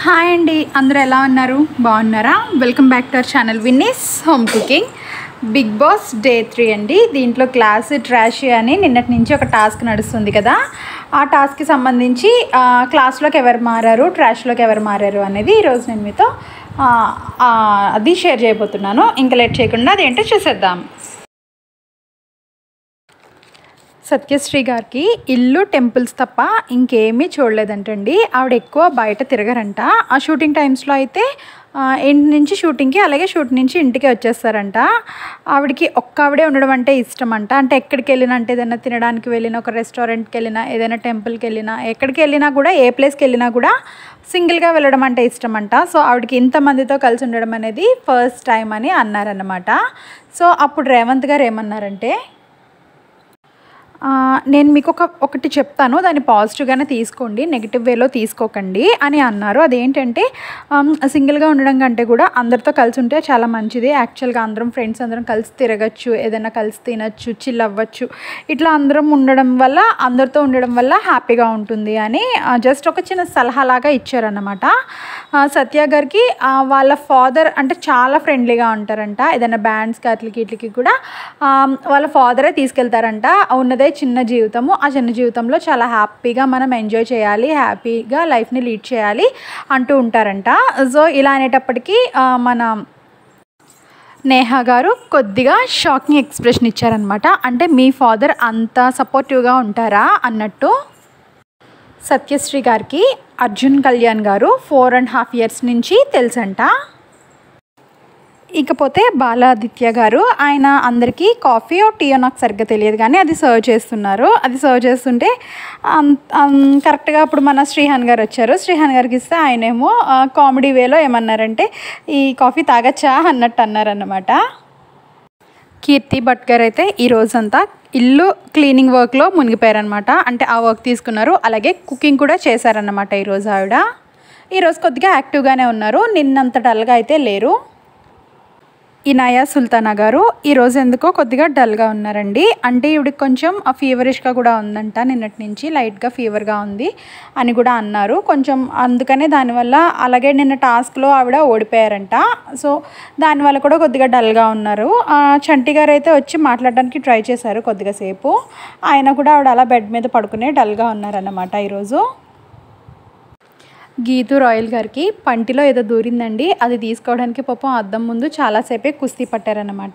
hi అండి అందరూ ఎలా ఉన్నారు బాగున్నారా welcome back to our channel Vinny's home cooking Bigg Boss day three అండి దీంట్లో క్లాస్ ట్రాష్ అని నిన్నటి నుంచి ఒక టాస్క్ నడుస్తుంది కదా ఆ టాస్క్కి సంబంధించి ఆ, క్లాస్లోకి ఎవరు మారారు ట్రాష్లోకి ఎవరు మారారు అనేది ఈరోజు నేను మీతో ఆ, ఆ, అది షేర్ చేయబోతున్నాను ఇంకా లేట్ చేయకుండా అదేంటో చూసేద్దాం సత్యశ్రీ గారికి ఇల్లు టెంపుల్స్ తప్ప ఇంకేమీ చూడలేదంటండి ఆవిడ ఎక్కువ బయట తిరగరంట ఆ షూటింగ్ టైమ్స్లో అయితే ఆ, ఇంటి నుంచి షూటింగ్కి అలాగే షూట్ నుంచి ఇంటికి వచ్చేస్తారంట ఆవిడకి ఒక్క ఆవిడే ఉండడం అంటే ఇష్టం అంట అంటే ఎక్కడికి వెళ్ళినా అంటే ఏదైనా తినడానికి వెళ్ళినా ఒక రెస్టారెంట్కి వెళ్ళినా ఏదైనా టెంపుల్కి వెళ్ళినా ఎక్కడికి వెళ్ళినా కూడా ఏ ప్లేస్కి వెళ్ళినా కూడా సింగిల్గా వెళ్ళడం అంటే ఇష్టం అంట సో ఆవిడకి ఇంతమందితో కలిసి ఉండడం అనేది ఫస్ట్ టైం అని అన్నారన్నమాట సో అప్పుడు రేవంత్ గారు ఏమన్నారంటే ఆ, నేను మీకు ఒక ఒకటి చెప్తాను దాన్ని పాజిటివ్గానే తీసుకోండి నెగిటివ్ వేలో తీసుకోకండి అని అన్నారు అదేంటంటే ఆమ్, సింగిల్గా ఉండడం కంటే కూడా అందరితో కలిసి ఉంటే చాలా మంచిది యాక్చువల్గా అందరం ఫ్రెండ్స్ అందరం కలిసి తిరగచ్చు ఏదైనా కలిసి తినచ్చు చిల్ అవ్వచ్చు ఇట్లా అందరం ఉండడం వల్ల అందరితో ఉండడం వల్ల హ్యాపీగా ఉంటుంది అని జస్ట్ ఒక చిన్న సలహాలాగా ఇచ్చారన్నమాట ఆ, సత్య గారికి ఆ, వాళ్ళ ఫాదర్ అంటే చాలా ఫ్రెండ్లీగా ఉంటారంట ఏదైనా బ్యాండ్స్కి అట్లకి ఇట్లకి కూడా ఆ, వాళ్ళ ఫాదరే తీసుకెళ్తారంట ఉన్నదే చిన్న జీవితము ఆ చిన్న జీవితంలో చాలా హ్యాపీగా మనం ఎంజాయ్ చేయాలి హ్యాపీగా లైఫ్ని లీడ్ చేయాలి అంటూ ఉంటారంట సో ఇలా అనేటప్పటికీ ఆ, మన నేహా గారు కొద్దిగా షాకింగ్ ఎక్స్ప్రెషన్ ఇచ్చారనమాట అంటే మీ ఫాదర్ అంత సపోర్టివ్గా ఉంటారా అన్నట్టు సత్యశ్రీ గారికి అర్జున్ కళ్యాణ్ గారు ఫోర్ అండ్ హాఫ్ ఇయర్స్ నుంచి తెలుసంట ఇకపోతే బాలాదిత్య గారు ఆయన అందరికీ కాఫీ ఓ టీయో నాకు సరిగ్గా తెలియదు కానీ అది సర్వ్ చేస్తున్నారు అది సర్వ్ చేస్తుంటే అం- అం- కరెక్ట్గా అప్పుడు మన శ్రీహాన్ గారు వచ్చారు శ్రీహాన్ గారికి ఇస్తే ఆయనేమో ఆ, కామెడీ వేలో ఏమన్నారంటే ఈ కాఫీ తాగచ్చా అన్నట్టు అన్నారన్నమాట కీర్తి భట్ గారు అయితే ఈ రోజంతా ఇల్లు క్లీనింగ్ వర్క్లో మునిగిపోయారనమాట అంటే ఆ వర్క్ తీసుకున్నారు అలాగే కుకింగ్ కూడా చేశారన్నమాట ఈరోజు ఆవిడ ఈరోజు కొద్దిగా యాక్టివ్గానే ఉన్నారు నిన్నంత డల్గా అయితే లేరు ఇనాయా సుల్తానా గారు ఈరోజు ఎందుకో కొద్దిగా డల్గా ఉన్నారండి అంటే ఈవిడికి కొంచెం ఫీవరిష్గా కూడా ఉందంట నిన్నటి నుంచి లైట్గా ఫీవర్గా ఉంది అని కూడా అన్నారు కొంచెం అందుకనే దానివల్ల అలాగే నిన్న టాస్క్లో ఆవిడ ఓడిపోయారంట సో దానివల్ల కూడా కొద్దిగా డల్గా ఉన్నారు ఆ, చంటి గారు అయితే వచ్చి మాట్లాడడానికి ట్రై చేశారు కొద్దిగా సేపు ఆయన కూడా ఆవిడ అలా బెడ్ మీద పడుకునే డల్గా ఉన్నారన్నమాట ఈరోజు గీతు రాయల్ గారికి పంటిలో ఏదో దూరిందండి అది తీసుకోవడానికి పాపం అద్దం ముందు చాలాసేపే కుస్తీ పట్టారనమాట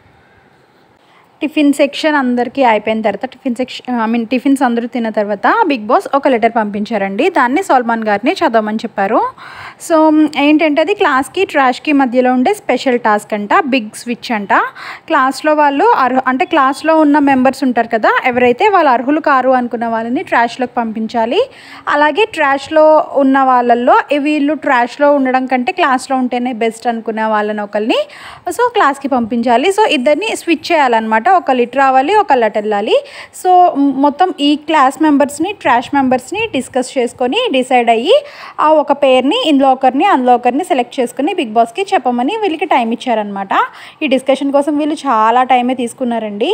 టిఫిన్ సెక్షన్ అందరికీ అయిపోయిన తర్వాత tiffin section I mean tiffins అందరూ తిన్న తర్వాత బిగ్ బాస్ ఒక లెటర్ పంపించారండి దాన్ని సల్మాన్ గారిని చదవమని చెప్పారు సో ఏంటంటే అది క్లాస్కి ట్రాష్కి మధ్యలో ఉండే స్పెషల్ టాస్క్ అంట బిగ్ స్విచ్ అంట క్లాస్లో వాళ్ళు అర్హు అంటే క్లాస్లో ఉన్న మెంబర్స్ ఉంటారు కదా ఎవరైతే వాళ్ళు అర్హులు కారు అనుకున్న వాళ్ళని ట్రాష్లోకి పంపించాలి అలాగే ట్రాష్లో ఉన్న వాళ్ళల్లో "ఏ వీళ్ళు ట్రాష్లో ఉండడం కంటే క్లాస్లో ఉంటేనే బెస్ట్ అనుకునే వాళ్ళని ఒకరిని సో క్లాస్కి పంపించాలి సో ఇద్దరిని స్విచ్ చేయాలన్నమాట ఒకళ్ళు ఇటు రావాలి ఒకళ్ళు అటు వెళ్ళాలి సో మ్, మొత్తం ఈ క్లాస్ మెంబర్స్ని ట్రాష్ మెంబర్స్ని డిస్కస్ చేసుకొని డిసైడ్ అయ్యి ఆ ఒక పేరుని ఇందులో ఒకరిని అందులో ఒకరిని సెలెక్ట్ చేసుకుని బిగ్ బాస్కి చెప్పమని వీళ్ళకి టైం ఇచ్చారనమాట ఈ డిస్కషన్ కోసం వీళ్ళు చాలా టైమే తీసుకున్నారండి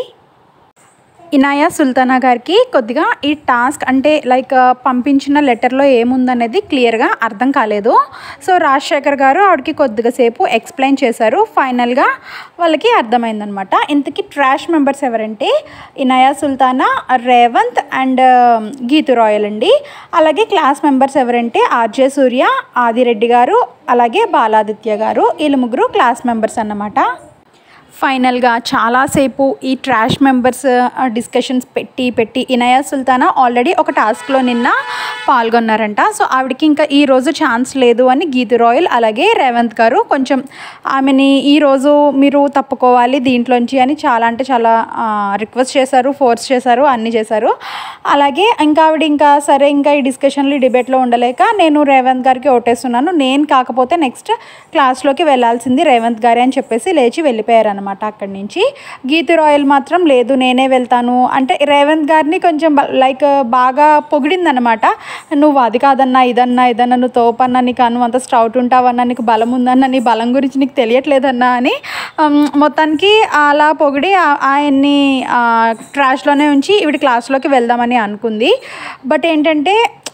ఇనాయా సుల్తానా గారికి కొద్దిగా ఈ టాస్క్ అంటే లైక్ పంపించిన లెటర్లో ఏముందనేది క్లియర్గా అర్థం కాలేదు సో రాజశేఖర్ గారు ఆవిడకి కొద్దిగా సేపు ఎక్స్ప్లెయిన్ చేశారు ఫైనల్గా వాళ్ళకి అర్థమైందనమాట ఇంతకీ ట్రాష్ మెంబర్స్ ఎవరంటే ఇనాయా సుల్తానా రేవంత్ అండ్ గీతు రాయల్ అండి అలాగే క్లాస్ మెంబర్స్ ఎవరంటే ఆర్జే సూర్య ఆదిరెడ్డి గారు అలాగే బాలాదిత్య గారు వీళ్ళు ముగ్గురు క్లాస్ మెంబర్స్ అన్నమాట ఫైనల్గా చాలాసేపు ఈ ట్రాష్ మెంబర్స్ డిస్కషన్స్ పెట్టి పెట్టి ఇనయా సుల్తానా ఆల్రెడీ ఒక టాస్క్లో నిన్న పాల్గొన్నారంట సో ఆవిడకి ఇంకా ఈ రోజు ఛాన్స్ లేదు అని గీతు రాయల్ అలాగే రేవంత్ గారు కొంచెం ఆమెని ఈరోజు మీరు తప్పుకోవాలి దీంట్లోంచి అని చాలా అంటే చాలా రిక్వెస్ట్ చేశారు ఫోర్స్ చేశారు అన్నీ చేశారు అలాగే ఇంకా ఆవిడ ఇంకా సరే ఇంకా ఈ డిస్కషన్లు డిబేట్లో ఉండలేక నేను రేవంత్ గారికి ఓటేస్తున్నాను నేను కాకపోతే నెక్స్ట్ క్లాస్లోకి వెళ్ళాల్సింది రేవంత్ గారే అని చెప్పేసి లేచి వెళ్ళిపోయారనమాట అక్కడి నుంచి గీతు రాయల్ మాత్రం లేదు నేనే వెళ్తాను అంటే రేవంత్ గారిని కొంచెం లైక్ బాగా పొగిడిందనమాట నువ్వు అది కాదన్నా ఇదన్నా ఇదన్నా నువ్వు తోపన్నా నీకు అను అంత స్టౌట్ ఉంటావన్నా నీకు బలం ఉందన్నా నీ బలం గురించి నీకు తెలియట్లేదన్నా అని ఉమ్, మొత్తానికి అలా పొగిడి ఆ- ఆయన్ని ట్రాష్లోనే ఉంచి ఈవిడ క్లాస్లోకి వెళ్దామని అనుకుంది బట్ ఏంటంటే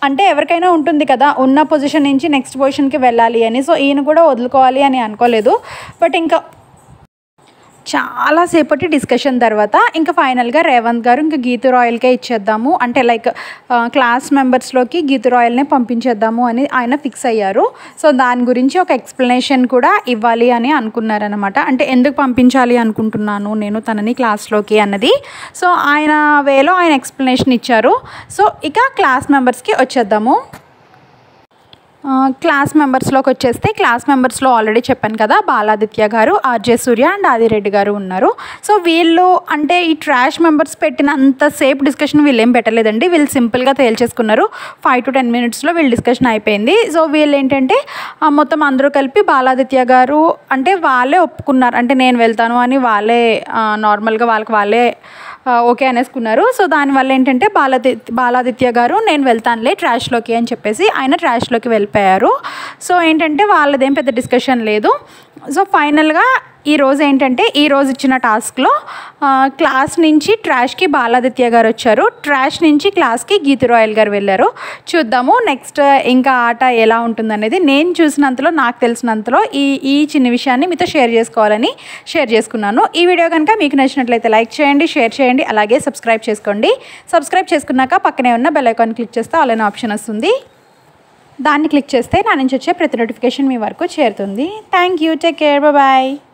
అంటే ఎవరికైనా ఉంటుంది కదా ఉన్న పొజిషన్ నుంచి నెక్స్ట్ పొజిషన్కి వెళ్ళాలి అని సో ఈయన కూడా వదులుకోవాలి అని అనుకోలేదు బట్ ఇంకా చాలాసేపటి డిస్కషన్ తర్వాత ఇంకా ఫైనల్గా రేవంత్ గారు ఇంకా గీతు రాయల్కే ఇచ్చేద్దాము అంటే లైక్ క్లాస్ మెంబర్స్లోకి గీతు రాయల్నే పంపించేద్దాము అని ఆయన ఫిక్స్ అయ్యారు సో దాని గురించి ఒక ఎక్స్ప్లెనేషన్ కూడా ఇవ్వాలి అని అనుకున్నారనమాట అంటే ఎందుకు పంపించాలి అనుకుంటున్నాను నేను తనని క్లాస్లోకి అన్నది సో ఆయన వేలో ఆయన ఎక్స్ప్లెనేషన్ ఇచ్చారు సో ఇక క్లాస్ మెంబర్స్కి వచ్చేద్దాము ఆ, క్లాస్ మెంబర్స్లోకి వచ్చేస్తే క్లాస్ మెంబర్స్లో ఆల్రెడీ చెప్పాను కదా బాలాదిత్య గారు ఆర్జే సూర్య అండ్ ఆదిరెడ్డి గారు ఉన్నారు సో వీళ్ళు అంటే ఈ ట్రాష్ మెంబర్స్ పెట్టినంతసేపు డిస్కషన్ వీళ్ళు ఏం పెట్టలేదండి వీళ్ళు సింపుల్గా తేల్చేసుకున్నారు ఫైవ్ టు టెన్ మినిట్స్లో వీళ్ళు డిస్కషన్ అయిపోయింది సో వీళ్ళు ఏంటంటే ఆ, మొత్తం అందరూ కలిపి బాలాదిత్య గారు అంటే వాళ్ళే ఒప్పుకున్నారు అంటే నేను వెళ్తాను అని వాళ్ళే ఆ, నార్మల్గా వాళ్ళకి వాళ్ళే ఆ, ఓకే అనేసుకున్నారు సో దానివల్ల ఏంటంటే బాలాది బాలాదిత్య గారు నేను వెళ్తానులే ట్రాష్లోకి అని చెప్పేసి ఆయన ట్రాష్లోకి వెళ్ళిపోయారు సో ఏంటంటే వాళ్ళదేం పెద్ద డిస్కషన్ లేదు సో ఫైనల్గా ఈ రోజు ఏంటంటే ఈ రోజు ఇచ్చిన టాస్క్లో ఆ, క్లాస్ నుంచి ట్రాష్కి బాలాదిత్య గారు వచ్చారు ట్రాష్ నుంచి క్లాస్కి గీతు రాయల్ గారు వెళ్ళారు చూద్దాము నెక్స్ట్ ఇంకా ఆట ఎలా ఉంటుందనేది నేను చూసినంతలో నాకు తెలిసినంతలో ఈ ఈ చిన్న విషయాన్ని మీతో షేర్ చేసుకోవాలని షేర్ చేసుకున్నాను ఈ వీడియో కనుక మీకు నచ్చినట్లయితే లైక్ చేయండి షేర్ చేయండి అలాగే సబ్స్క్రైబ్ చేసుకోండి సబ్స్క్రైబ్ చేసుకున్నాక పక్కనే ఉన్న బెల్ ఐకాన్ క్లిక్ చేస్తే అలానే ఆప్షన్ వస్తుంది దాన్ని క్లిక్ చేస్తే నా నుంచి వచ్చే ప్రతి నోటిఫికేషన్ మీ వరకు చేరుతుంది thank you take care bye